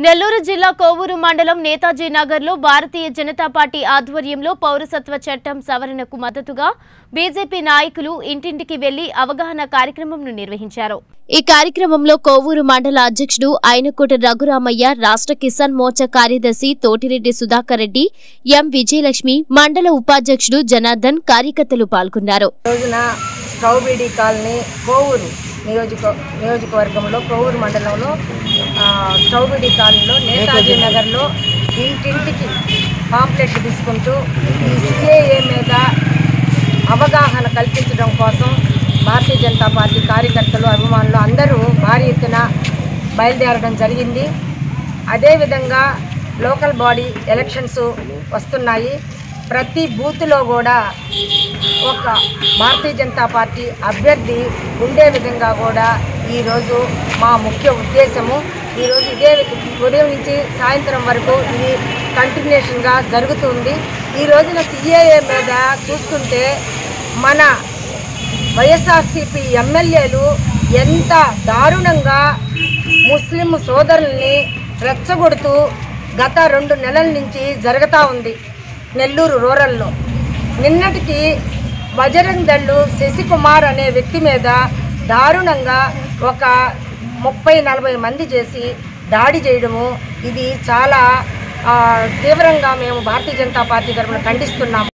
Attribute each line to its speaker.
Speaker 1: నెల్లూరు జిల్లా కోవూరు మండలం నేతాజీ నగర్లో భారతీయ జనతా పార్టీ ఆధ్వర్యంలో పౌరసత్వ చట్టం సవరణకు మద్దతుగా బీజేపీ నాయకులు ఇంటింటికి వెళ్లి అవగాహన కార్యక్రమంను నిర్వహించారు ఈ కార్యక్రమంలో కోవూరు మండల అధ్యక్షుడు అయినకోట రఘురామయ్య రాష్ట్ర కిసాన్ మోర్చా కార్యదర్శి తోటిరెడ్డి సుధాకర్ రెడ్డి ఎం విజయలక్ష్మి మండల ఉపాధ్యక్షుడు జనార్దన్ కార్యకర్తలు పాల్గొన్నారు
Speaker 2: రోజున స్ట్రౌబీడి కాలనీ కోవూరు నియోజక నియోజకవర్గంలో కోవూరు మండలంలో ఆ, స్ట్రౌబీడి కాలనీలో నేతాజీ నగర్లో ఇంటింటికి పాంప్లెట్లు తీసుకుంటూ ఈ సిఏఏ మీద అవగాహన కల్పించడం కోసం భారతీయ జనతా పార్టీ కార్యకర్తలు అభిమానులు అందరూ భారీ ఎత్తున బయలుదేరడం జరిగింది అదేవిధంగా లోకల్ బాడీ ఎలక్షన్స్ వస్తున్నాయి ప్రతి బూత్లో కూడా ఒక భారతీయ జనతా పార్టీ అభ్యర్థి ఉండే విధంగా కూడా ఈరోజు మా ముఖ్య ఉద్దేశము ఈరోజు ఇదే ఉదయం నుంచి సాయంత్రం వరకు ఇది కంటిన్యూషన్గా జరుగుతుంది ఈ రోజున సిఏఏ మీద చూస్తుంటే మన వైఎస్ఆర్సీపీ ఎమ్మెల్యేలు ఎంత దారుణంగా ముస్లిం సోదరుల్ని రెచ్చగొడుతూ గత రెండు నెలల నుంచి జరుగుతూ ఉంది నెల్లూరు రూరల్లో నిన్నటికి బజరంగ్ దళ్ళు శశికుమార్ అనే వ్యక్తి మీద దారుణంగా ఒక ముప్పై నలభై మంది చేసి దాడి చేయడము ఇది చాలా ఆ, తీవ్రంగా మేము భారతీయ జనతా పార్టీ తరఫున ఖండిస్తున్నాము